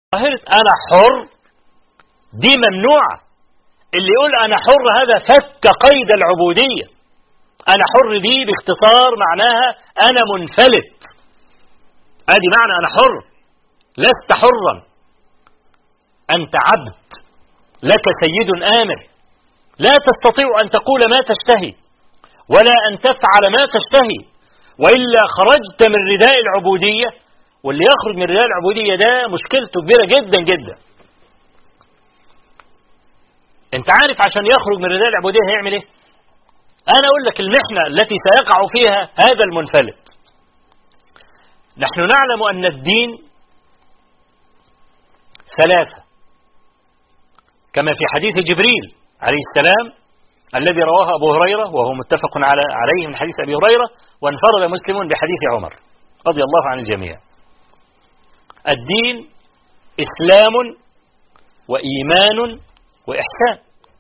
ظاهرة أنا حر دي ممنوعة اللي يقول أنا حر هذا فك قيد العبودية أنا حر دي باختصار معناها أنا منفلت أدي معنى أنا حر لست حرا أنت عبد لك سيد آمر لا تستطيع أن تقول ما تشتهي ولا أن تفعل ما تشتهي وإلا خرجت من رداء العبودية واللي يخرج من رداء العبودية ده مشكلته كبيرة جدا جدا انت عارف عشان يخرج من رداء العبودية هيعمل ايه انا اقول لك المحنة التي سيقع فيها هذا المنفلت نحن نعلم ان الدين ثلاثة كما في حديث جبريل عليه السلام الذي رواه أبو هريرة وهو متفق على عليه من حديث أبي هريرة وانفرد مسلم بحديث عمر رضي الله عن الجميع الدين إسلام وإيمان وإحسان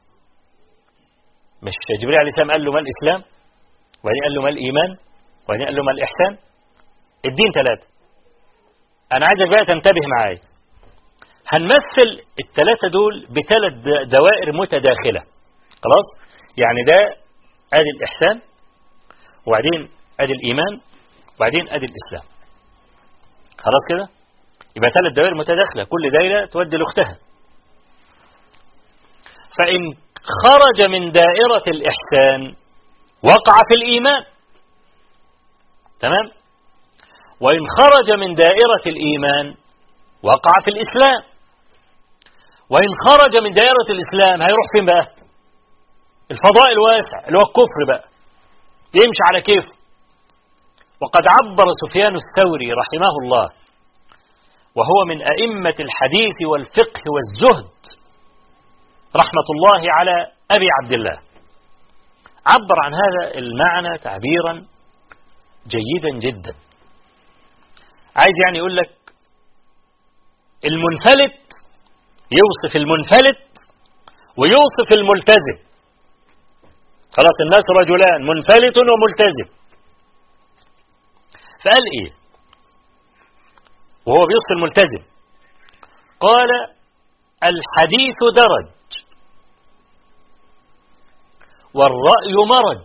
مش جبريل عليه السلام قال له ما الإسلام وبعدين قال له ما الإيمان وبعدين قال له ما الإحسان الدين ثلاثة أنا عايزك بقى تنتبه معايا هنمثل الثلاثة دول بثلاث دوائر متداخلة خلاص يعني ده ادي الإحسان وبعدين ادي الإيمان وبعدين ادي الإسلام خلاص كده يبقى ثلاث دوائر متداخلة كل دايرة تودي لأختها فإن خرج من دائرة الإحسان وقع في الإيمان تمام وإن خرج من دائرة الإيمان وقع في الإسلام وإن خرج من دائرة الإسلام هيروح فين بقى الفضاء الواسع اللي هو الكفر بقى يمشي على كيف وقد عبر سفيان الثوري رحمه الله وهو من أئمة الحديث والفقه والزهد رحمة الله على أبي عبد الله عبر عن هذا المعنى تعبيرا جيدا جدا عايز يعني يقول لك المنفلت يوصف المنفلت ويوصف الملتزم خلاص الناس رجلان منفلت وملتزم فقال ايه وهو بيوصف الملتزم قال الحديث درج والرأي مرج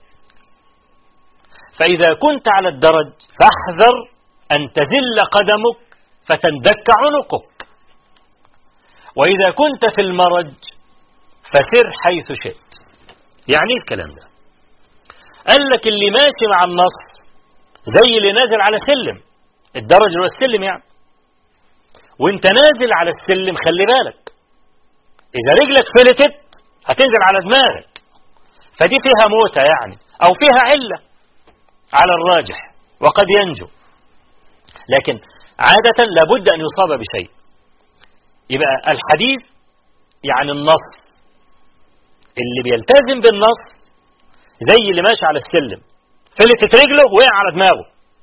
فإذا كنت على الدرج فاحذر أن تزل قدمك فتندك عنقك وإذا كنت في المرج فسر حيث شئت يعني ايه الكلام ده قال لك اللي ماشي مع النص زي اللي نازل على سلم الدرج هو السلم يعني وانت نازل على السلم خلي بالك اذا رجلك فلتت هتنزل على دماغك فدي فيها موتة يعني او فيها علة على الراجح وقد ينجو لكن عادة لابد ان يصاب بشيء يبقى الحديث يعني النص اللي بيلتزم بالنص زي اللي ماشي على السلم فلتت رجله وقع على دماغه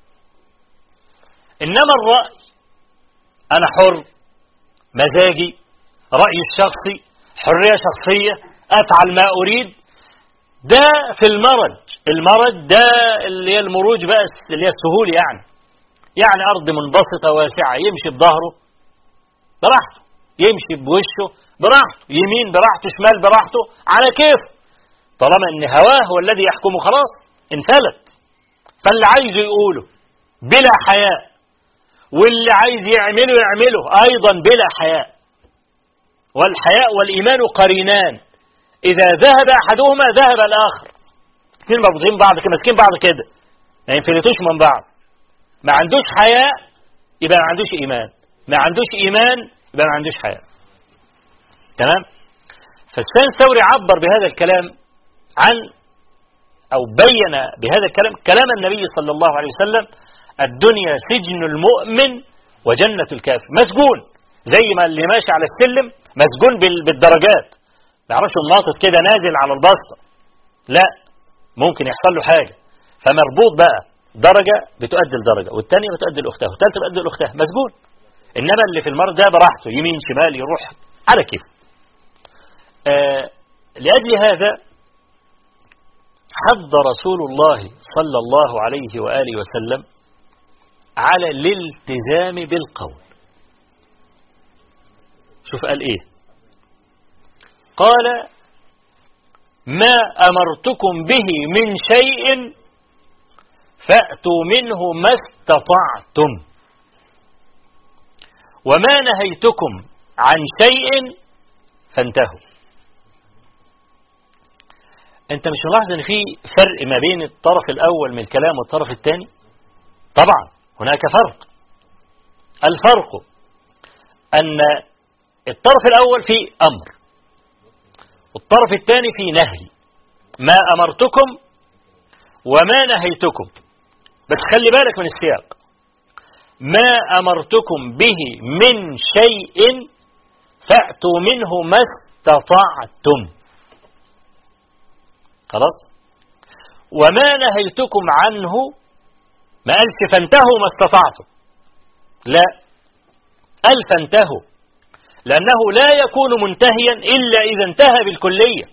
إنما الرأي أنا حر مزاجي رأيي الشخصي حرية شخصية أفعل ما أريد ده في المرج المرج ده اللي هي المروج بقى اللي هي السهول يعني يعني أرض منبسطة واسعة يمشي بظهره براحته يمشي بوشه براحته يمين براحته شمال براحته على كيف طالما ان هواه هو الذي يحكمه خلاص انفلت فاللي عايزه يقوله بلا حياء واللي عايز يعمله يعمله ايضا بلا حياء والحياء والايمان قرينان اذا ذهب احدهما ذهب الاخر الاثنين مربوطين بعض كده ماسكين بعض كده ما ينفلتوش من بعض ما عندوش حياء يبقى ما عندوش ايمان ما عندوش ايمان يبقى ما عندوش حياء تمام فالسفيان الثوري عبر بهذا الكلام عن أو بين بهذا الكلام كلام النبي صلى الله عليه وسلم الدنيا سجن المؤمن وجنة الكافر مسجون زي ما اللي ماشي على السلم مسجون بالدرجات ما يعرفش الناطط كده نازل على البسطة لا ممكن يحصل له حاجة فمربوط بقى درجة بتؤدي لدرجة والثانية بتؤدي لأختها والثالثة بتؤدي لأختها مسجون إنما اللي في المرض ده براحته يمين شمال يروح على كيف آه لأجل هذا حض رسول الله صلى الله عليه وآله وسلم على الالتزام بالقول شوف قال إيه قال ما أمرتكم به من شيء فأتوا منه ما استطعتم وما نهيتكم عن شيء فانتهوا انت مش ملاحظ ان في فرق ما بين الطرف الاول من الكلام والطرف الثاني طبعا هناك فرق الفرق ان الطرف الاول فيه امر والطرف الثاني فيه نهي ما امرتكم وما نهيتكم بس خلي بالك من السياق ما امرتكم به من شيء فأتوا منه ما استطعتم خلاص وما نهيتكم عنه ما قالش فانتهوا ما استطعتم لا قال فانتهوا لأنه لا يكون منتهيا إلا إذا انتهى بالكلية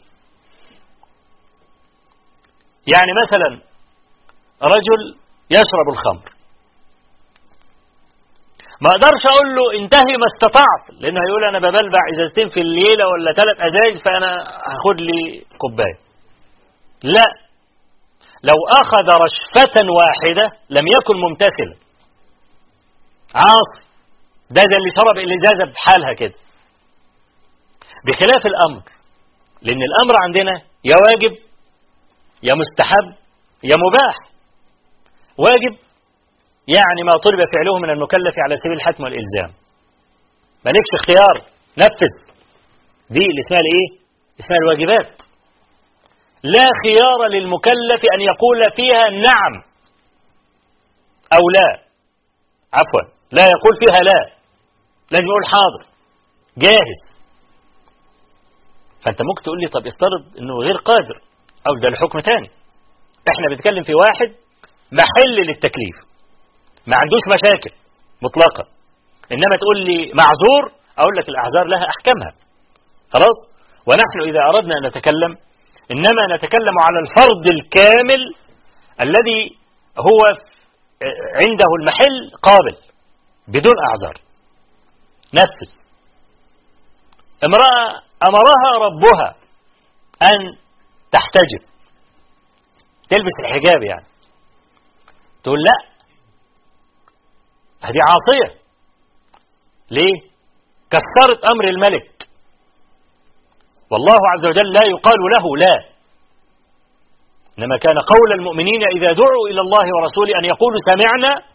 يعني مثلا رجل يشرب الخمر ما اقدرش اقول له انتهي ما استطعت لانه هيقول انا ببلبع ازازتين في الليله ولا ثلاث ازايز فانا هاخد لي كوبايه لا لو اخذ رشفه واحده لم يكن ممتثلا عاصي ده ده اللي شرب الازازه بحالها كده بخلاف الامر لان الامر عندنا يا واجب يا مستحب يا مباح واجب يعني ما طلب فعله من المكلف على سبيل الحتم والإلزام مالكش اختيار نفذ دي اللي اسمها الايه اسمها الواجبات لا خيار للمكلف أن يقول فيها نعم أو لا عفوا لا يقول فيها لا لازم يقول حاضر جاهز فأنت ممكن تقول لي طب افترض أنه غير قادر أو ده الحكم تاني احنا بنتكلم في واحد محل للتكليف ما عندوش مشاكل مطلقة إنما تقول لي معذور أقول لك الأعذار لها أحكامها خلاص ونحن إذا أردنا أن نتكلم إنما نتكلم على الفرد الكامل الذي هو عنده المحل قابل بدون أعذار نفذ امرأة أمرها ربها أن تحتجب تلبس الحجاب يعني تقول لا هذه عاصية ليه كسرت أمر الملك والله عز وجل لا يقال له لا إنما كان قول المؤمنين إذا دعوا إلى الله ورسوله أن يقولوا سمعنا